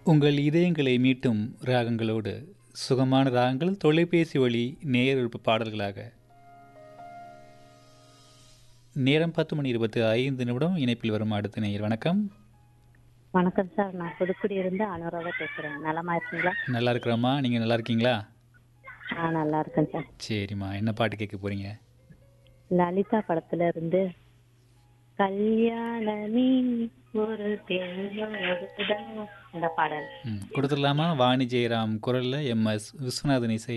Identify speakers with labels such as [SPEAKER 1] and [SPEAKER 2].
[SPEAKER 1] உங்கள் இதயங்களை மீட்டும் ராகங்களோடு சுகமான ராகங்கள் தொலைபேசி வழி நேர் விருப்ப பாடல்களாக நேரம் பத்து மணி இருபத்தி ஐந்து நிமிடம் இணைப்பில் வரும் அடுத்த நேயர் வணக்கம்
[SPEAKER 2] வணக்கம் சார் நான் புதுக்குடி இருந்து அனுராதா பேசுறேன் நலமா இருக்கீங்களா
[SPEAKER 1] நல்லா இருக்கிறோம்மா நீங்கள் நல்லா இருக்கீங்களா
[SPEAKER 2] ஆ நல்லா இருக்கேன் சார்
[SPEAKER 1] சரிம்மா என்ன பாட்டு கேட்க போறீங்க
[SPEAKER 2] லலிதா படத்துல இருந்து கல்யாணமி ஒரு தேவைதான் இந்த பாடல்
[SPEAKER 1] ம் கொடுத்துடலாமா வாணி ஜெயராம் குரலில் எம் எஸ் விஸ்வநாதன் இசை